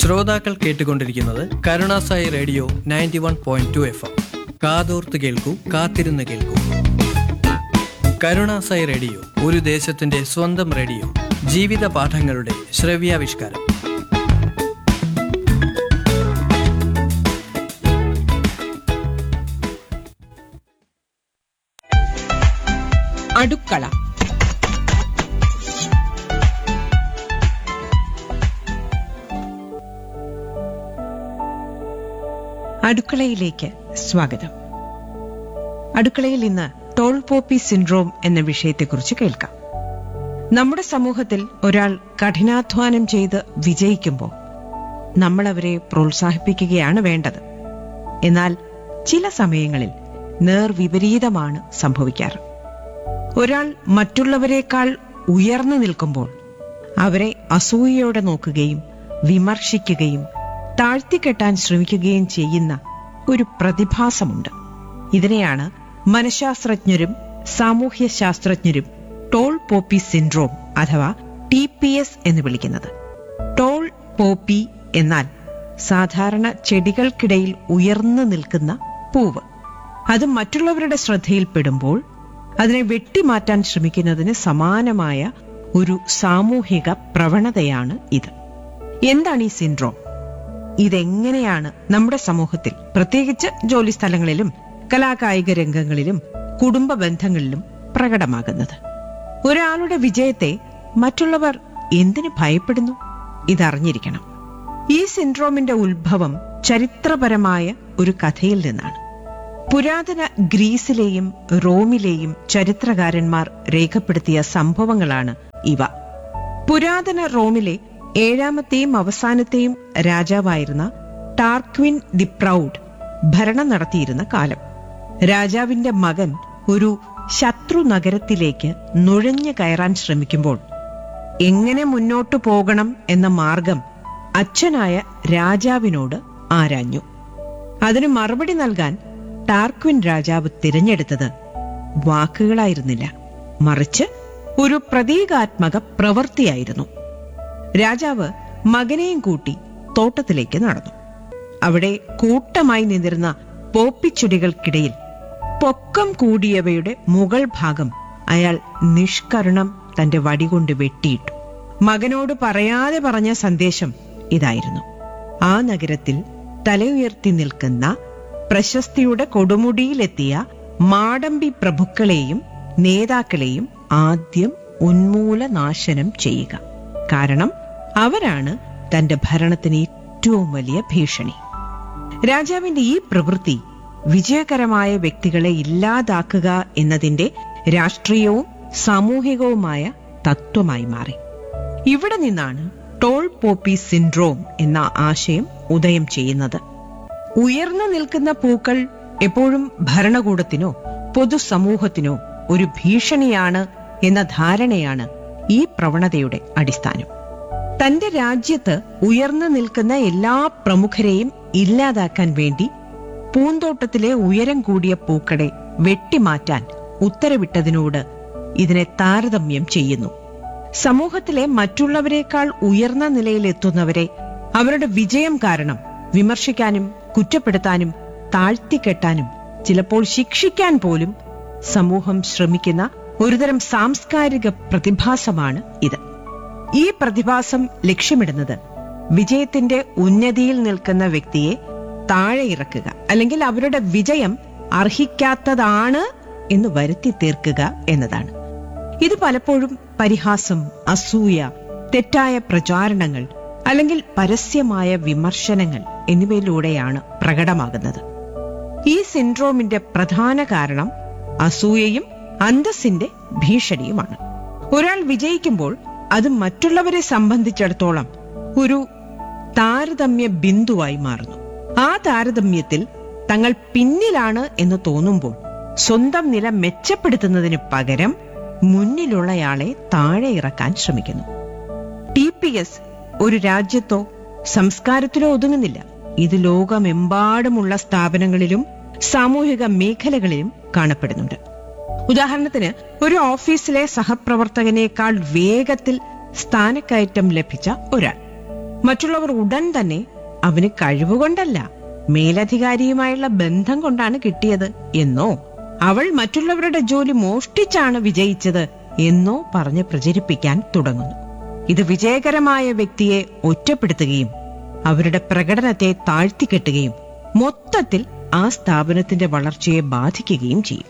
ശ്രോതാക്കൾ കേട്ടുകൊണ്ടിരിക്കുന്നത് Karunasai radio ninety one point two F M കാതോർത്ത് കേൾക്കൂ കാത്തിരുന്ന് കേൾക്കൂ കരുണാസായി റേഡിയോ ഒരു ദേശത്തിന്റെ സ്വന്തം റേഡിയോ ജീവിത പാഠങ്ങളുടെ ശ്രവ്യാവിഷ്കാരം അടുക്കള അടുക്കളയിലേക്ക് സ്വാഗതം അടുക്കളയിൽ ഇന്ന് ടോൾ പോപ്പി സിൻഡ്രോം എന്ന വിഷയത്തെക്കുറിച്ച് കേൾക്കാം നമ്മുടെ സമൂഹത്തിൽ ഒരാൾ കഠിനാധ്വാനം ചെയ്ത് വിജയിക്കുമ്പോൾ നമ്മൾ അവരെ പ്രോത്സാഹിപ്പിക്കുകയാണ് വേണ്ടത് എന്നാൽ ചില സമയങ്ങളിൽ നേർവിപരീതമാണ് സംഭവിക്കാറ് ഒരാൾ മറ്റുള്ളവരെക്കാൾ ഉയർന്നു നിൽക്കുമ്പോൾ അവരെ അസൂയയോടെ നോക്കുകയും വിമർശിക്കുകയും താഴ്ത്തിക്കെട്ടാൻ ശ്രമിക്കുകയും ചെയ്യുന്ന ഒരു പ്രതിഭാസമുണ്ട് ഇതിനെയാണ് മനഃശാസ്ത്രജ്ഞരും സാമൂഹ്യ ശാസ്ത്രജ്ഞരും ടോൾ പോപ്പി സിൻഡ്രോം അഥവാ ടി പി എസ് എന്ന് വിളിക്കുന്നത് ടോൾ പോപ്പി എന്നാൽ സാധാരണ ചെടികൾക്കിടയിൽ ഉയർന്നു നിൽക്കുന്ന പൂവ് അത് മറ്റുള്ളവരുടെ ശ്രദ്ധയിൽപ്പെടുമ്പോൾ അതിനെ വെട്ടിമാറ്റാൻ ശ്രമിക്കുന്നതിന് സമാനമായ ഒരു സാമൂഹിക പ്രവണതയാണ് ഇത് എന്താണ് ഈ സിൻഡ്രോം ഇതെങ്ങനെയാണ് നമ്മുടെ സമൂഹത്തിൽ പ്രത്യേകിച്ച് ജോലി സ്ഥലങ്ങളിലും കലാകായിക രംഗങ്ങളിലും കുടുംബ ബന്ധങ്ങളിലും പ്രകടമാകുന്നത് ഒരാളുടെ വിജയത്തെ മറ്റുള്ളവർ എന്തിനു ഭയപ്പെടുന്നു ഇതറിഞ്ഞിരിക്കണം ഈ സിൻഡ്രോമിന്റെ ഉത്ഭവം ചരിത്രപരമായ ഒരു കഥയിൽ നിന്നാണ് പുരാതന ഗ്രീസിലെയും റോമിലെയും ചരിത്രകാരന്മാർ രേഖപ്പെടുത്തിയ സംഭവങ്ങളാണ് ഇവ പുരാതന റോമിലെ ഏഴാമത്തെയും അവസാനത്തെയും രാജാവായിരുന്ന ടാർക്വിൻ ദി പ്രൗഡ് ഭരണം നടത്തിയിരുന്ന കാലം രാജാവിന്റെ മകൻ ഒരു ശത്രു നഗരത്തിലേക്ക് നുഴഞ്ഞു കയറാൻ ശ്രമിക്കുമ്പോൾ എങ്ങനെ മുന്നോട്ടു പോകണം എന്ന മാർഗം അച്ഛനായ രാജാവിനോട് ആരാഞ്ഞു അതിന് മറുപടി നൽകാൻ ടാർക്വിൻ രാജാവ് തിരഞ്ഞെടുത്തത് വാക്കുകളായിരുന്നില്ല മറിച്ച് ഒരു പ്രതീകാത്മക പ്രവൃത്തിയായിരുന്നു രാജാവ് മകനെയും കൂട്ടി തോട്ടത്തിലേക്ക് നടന്നു അവിടെ കൂട്ടമായി നിന്നിരുന്ന പോപ്പിച്ചെടികൾക്കിടയിൽ പൊക്കം കൂടിയവയുടെ മുകൾ ഭാഗം അയാൾ നിഷ്കരുണം തന്റെ വടികൊണ്ട് വെട്ടിയിട്ടു മകനോട് പറയാതെ പറഞ്ഞ സന്ദേശം ഇതായിരുന്നു ആ നഗരത്തിൽ തലയുയർത്തി നിൽക്കുന്ന പ്രശസ്തിയുടെ കൊടുമുടിയിലെത്തിയ മാടമ്പി പ്രഭുക്കളെയും നേതാക്കളെയും ആദ്യം ഉന്മൂലനാശനം ചെയ്യുക കാരണം അവരാണ് തന്റെ ഭരണത്തിന് ഏറ്റവും വലിയ ഭീഷണി രാജാവിന്റെ ഈ പ്രവൃത്തി വിജയകരമായ വ്യക്തികളെ ഇല്ലാതാക്കുക എന്നതിന്റെ രാഷ്ട്രീയവും സാമൂഹികവുമായ തത്വമായി മാറി ഇവിടെ നിന്നാണ് ടോൾ പോപ്പി സിൻഡ്രോം എന്ന ആശയം ഉദയം ചെയ്യുന്നത് ഉയർന്നു നിൽക്കുന്ന പൂക്കൾ എപ്പോഴും ഭരണകൂടത്തിനോ പൊതുസമൂഹത്തിനോ ഒരു ഭീഷണിയാണ് എന്ന ധാരണയാണ് ഈ പ്രവണതയുടെ അടിസ്ഥാനം തന്റെ രാജ്യത്ത് ഉയർന്നു നിൽക്കുന്ന എല്ലാ പ്രമുഖരെയും ഇല്ലാതാക്കാൻ വേണ്ടി പൂന്തോട്ടത്തിലെ ഉയരം കൂടിയ പൂക്കളെ വെട്ടിമാറ്റാൻ ഉത്തരവിട്ടതിനോട് ഇതിനെ താരതമ്യം ചെയ്യുന്നു സമൂഹത്തിലെ മറ്റുള്ളവരെക്കാൾ ഉയർന്ന നിലയിലെത്തുന്നവരെ അവരുടെ വിജയം കാരണം വിമർശിക്കാനും കുറ്റപ്പെടുത്താനും താഴ്ത്തിക്കെട്ടാനും ചിലപ്പോൾ ശിക്ഷിക്കാൻ പോലും സമൂഹം ശ്രമിക്കുന്ന ഒരുതരം സാംസ്കാരിക പ്രതിഭാസമാണ് ഇത് ഈ പ്രതിഭാസം ലക്ഷ്യമിടുന്നത് വിജയത്തിന്റെ ഉന്നതിയിൽ നിൽക്കുന്ന വ്യക്തിയെ താഴെ ഇറക്കുക അല്ലെങ്കിൽ അവരുടെ വിജയം അർഹിക്കാത്തതാണ് എന്ന് വരുത്തി തീർക്കുക എന്നതാണ് ഇത് പലപ്പോഴും പരിഹാസം അസൂയ തെറ്റായ പ്രചാരണങ്ങൾ അല്ലെങ്കിൽ പരസ്യമായ വിമർശനങ്ങൾ എന്നിവയിലൂടെയാണ് പ്രകടമാകുന്നത് ഈ സിൻഡ്രോമിന്റെ പ്രധാന കാരണം അസൂയയും അന്തസ്സിന്റെ ഭീഷണിയുമാണ് ഒരാൾ വിജയിക്കുമ്പോൾ അത് മറ്റുള്ളവരെ സംബന്ധിച്ചിടത്തോളം ഒരു താരതമ്യ ബിന്ദുവായി മാറുന്നു ആ താരതമ്യത്തിൽ തങ്ങൾ പിന്നിലാണ് എന്ന് തോന്നുമ്പോൾ സ്വന്തം നില മെച്ചപ്പെടുത്തുന്നതിന് പകരം മുന്നിലുള്ളയാളെ താഴെ ഇറക്കാൻ ശ്രമിക്കുന്നു ടി പി എസ് ഒരു രാജ്യത്തോ സംസ്കാരത്തിലോ ഒതുങ്ങുന്നില്ല ഇത് ലോകമെമ്പാടുമുള്ള സ്ഥാപനങ്ങളിലും സാമൂഹിക മേഖലകളിലും കാണപ്പെടുന്നുണ്ട് ഉദാഹരണത്തിന് ഒരു ഓഫീസിലെ സഹപ്രവർത്തകനേക്കാൾ വേഗത്തിൽ സ്ഥാനക്കയറ്റം ലഭിച്ച ഒരാൾ മറ്റുള്ളവർ ഉടൻ തന്നെ അവന് കഴിവുകൊണ്ടല്ല മേലധികാരിയുമായുള്ള ബന്ധം കൊണ്ടാണ് കിട്ടിയത് എന്നോ അവൾ മറ്റുള്ളവരുടെ ജോലി മോഷ്ടിച്ചാണ് വിജയിച്ചത് എന്നോ പറഞ്ഞ് പ്രചരിപ്പിക്കാൻ തുടങ്ങുന്നു ഇത് വിജയകരമായ വ്യക്തിയെ ഒറ്റപ്പെടുത്തുകയും അവരുടെ പ്രകടനത്തെ താഴ്ത്തിക്കെട്ടുകയും മൊത്തത്തിൽ ആ സ്ഥാപനത്തിന്റെ വളർച്ചയെ ബാധിക്കുകയും ചെയ്യും